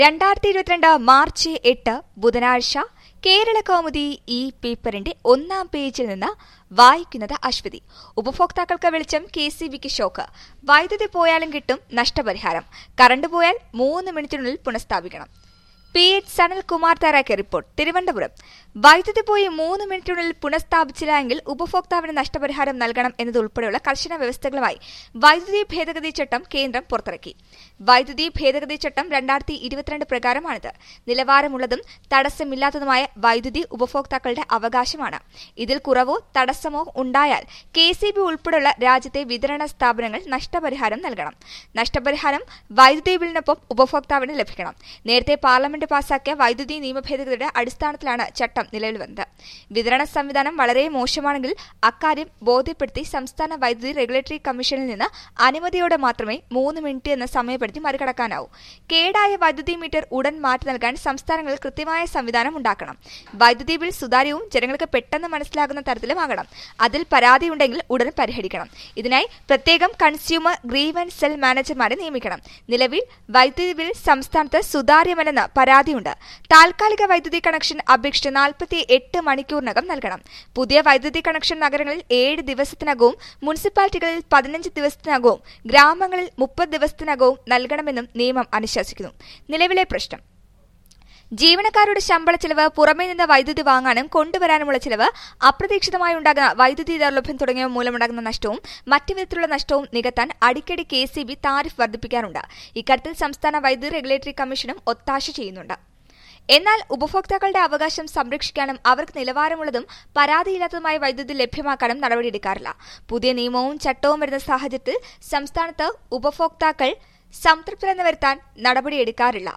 രണ്ടായിരത്തി ഇരുപത്തിരണ്ട് മാർച്ച് എട്ട് ബുധനാഴ്ച കേരള കൗമുദി ഈ പേപ്പറിന്റെ ഒന്നാം പേജിൽ നിന്ന് വായിക്കുന്നത് അശ്വതി ഉപഭോക്താക്കൾക്ക് വെളിച്ചം കെ സി ബിക്ക് ഷോക്ക് വൈദ്യുതി പോയാലും കിട്ടും നഷ്ടപരിഹാരം കറണ്ട് പോയാൽ മൂന്ന് മിനിറ്റിനുള്ളിൽ പുനഃസ്ഥാപിക്കണം പി എച്ച് സനൽകുമാർ തയ്യാറാക്കിയ റിപ്പോർട്ട് തിരുവനന്തപുരം വൈദ്യുതി പോയി മൂന്ന് മിനിറ്റിനുള്ളിൽ പുനഃസ്ഥാപിച്ചില്ല എങ്കിൽ ഉപഭോക്താവിന് നഷ്ടപരിഹാരം നൽകണം എന്നതുൾപ്പെടെയുള്ള കർശന വ്യവസ്ഥകളുമായി വൈദ്യുതി ഭേദഗതി ചട്ടം കേന്ദ്രം പുറത്തിറക്കി വൈദ്യുതി ഭേദഗതി ചട്ടം രണ്ടായിരത്തി ഇരുപത്തിരണ്ട് പ്രകാരമാണിത് നിലവാരമുള്ളതും തടസ്സമില്ലാത്തതുമായ വൈദ്യുതി ഉപഭോക്താക്കളുടെ അവകാശമാണ് ഇതിൽ കുറവോ തടസ്സമോ ഉണ്ടായാൽ കെ സി ബി ഉൾപ്പെടെയുള്ള രാജ്യത്തെ വിതരണ സ്ഥാപനങ്ങൾ നഷ്ടപരിഹാരം നൽകണം നഷ്ടപരിഹാരം വൈദ്യുതി ബില്ലിനൊപ്പം ഉപഭോക്താവിന് ലഭിക്കണം നേരത്തെ പാർലമെന്റ് പാസാക്കിയ വൈദ്യുതി നിയമഭേദഗതിയുടെ അടിസ്ഥാനത്തിലാണ് ചട്ടം നിലവിൽ വന്നത് വിതരണ സംവിധാനം വളരെ മോശമാണെങ്കിൽ അക്കാര്യം ബോധ്യപ്പെടുത്തി സംസ്ഥാന വൈദ്യുതി റെഗുലേറ്ററി കമ്മീഷനിൽ നിന്ന് അനുമതിയോടെ മാത്രമേ മൂന്ന് മിനിറ്റ് എന്ന സമയപരിധി മറികടക്കാനാവൂ കേടായ വൈദ്യുതി മീറ്റർ ഉടൻ മാറ്റി നൽകാൻ സംസ്ഥാനങ്ങളിൽ കൃത്യമായ സംവിധാനം ഉണ്ടാക്കണം വൈദ്യുതി ബിൽ സുതാര്യവും ജനങ്ങൾക്ക് പെട്ടെന്ന് മനസ്സിലാകുന്ന തരത്തിലുമാകണം അതിൽ പരാതിയുണ്ടെങ്കിൽ ഉടൻ പരിഹരിക്കണം ഇതിനായി പ്രത്യേകം കൺസ്യൂമർ ഗ്രീവൻസ് സെൽ മാനേജർമാരെ നിയമിക്കണം നിലവിൽ വൈദ്യുതി ബിൽ സംസ്ഥാനത്ത് സുതാര്യമല്ലെന്ന് പരാതിയുണ്ട് താൽക്കാലിക വൈദ്യുതി കണക്ഷൻ അപേക്ഷിച്ച് നാൽപ്പത്തി എട്ട് മണിക്കൂറിനകം നൽകണം പുതിയ വൈദ്യുതി കണക്ഷൻ നഗരങ്ങളിൽ ഏഴ് ദിവസത്തിനകവും മുനിസിപ്പാലിറ്റികളിൽ പതിനഞ്ച് ദിവസത്തിനകവും ഗ്രാമങ്ങളിൽ മുപ്പത് ദിവസത്തിനകവും നൽകണമെന്നും നിയമം അനുശാസിക്കുന്നു നിലവിലെ പ്രശ്നം ജീവനക്കാരുടെ ശമ്പള ചെലവ് പുറമേ നിന്ന് വൈദ്യുതി വാങ്ങാനും കൊണ്ടുവരാനുമുള്ള ചെലവ് അപ്രതീക്ഷിതമായി ഉണ്ടാകുന്ന വൈദ്യുതി ദൗർലഭ്യം തുടങ്ങിയവ മൂലമുണ്ടാകുന്ന നഷ്ടവും മറ്റു വിധത്തിലുള്ള നഷ്ടവും നികത്താൻ അടിക്കടി കെ സി ബി താരിഫ് വർദ്ധിപ്പിക്കാറുണ്ട് ഇക്കാര്യത്തിൽ സംസ്ഥാന വൈദ്യുതി റെഗുലേറ്ററി കമ്മീഷനും ഒത്താശ ചെയ്യുന്നുണ്ട് എന്നാൽ ഉപഭോക്താക്കളുടെ അവകാശം സംരക്ഷിക്കാനും അവർക്ക് നിലവാരമുള്ളതും പരാതിയില്ലാത്തതുമായ വൈദ്യുതി ലഭ്യമാക്കാനും നടപടിയെടുക്കാറില്ല പുതിയ നിയമവും ചട്ടവും വരുന്ന സാഹചര്യത്തിൽ സംസ്ഥാനത്ത് ഉപഭോക്താക്കൾ സംതൃപ്തരെന്ന് വരുത്താൻ നടപടിയെടുക്കാറില്ല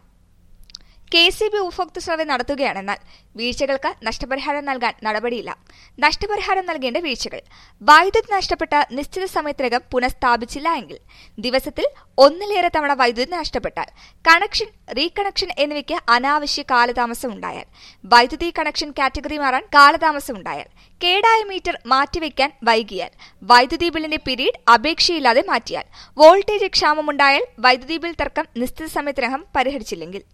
കെ സി ബി ഉപഭോക്തൃ സർവേ നടത്തുകയാണെന്നാൽ വീഴ്ചകൾക്ക് നഷ്ടപരിഹാരം നൽകാൻ നടപടിയില്ല നഷ്ടപരിഹാരം നൽകേണ്ട വീഴ്ചകൾ വൈദ്യുതി നഷ്ടപ്പെട്ട നിശ്ചിത സമയത്തിനകം പുനഃസ്ഥാപിച്ചില്ല എങ്കിൽ ദിവസത്തിൽ ഒന്നിലേറെ തവണ വൈദ്യുതി നഷ്ടപ്പെട്ടാൽ കണക്ഷൻ റീകണക്ഷൻ എന്നിവയ്ക്ക് അനാവശ്യ കാലതാമസം ഉണ്ടായാൽ വൈദ്യുതി കണക്ഷൻ കാറ്റഗറി മാറാൻ കാലതാമസം ഉണ്ടായാൽ കേടായ മീറ്റർ മാറ്റിവെക്കാൻ വൈകിയാൽ വൈദ്യുതി ബില്ലിന്റെ പീരീഡ് അപേക്ഷയില്ലാതെ മാറ്റിയാൽ വോൾട്ടേജ് ക്ഷാമമുണ്ടായാൽ വൈദ്യുതി ബിൽ തർക്കം നിശ്ചിത സമയത്തിനകം പരിഹരിച്ചില്ലെങ്കിൽ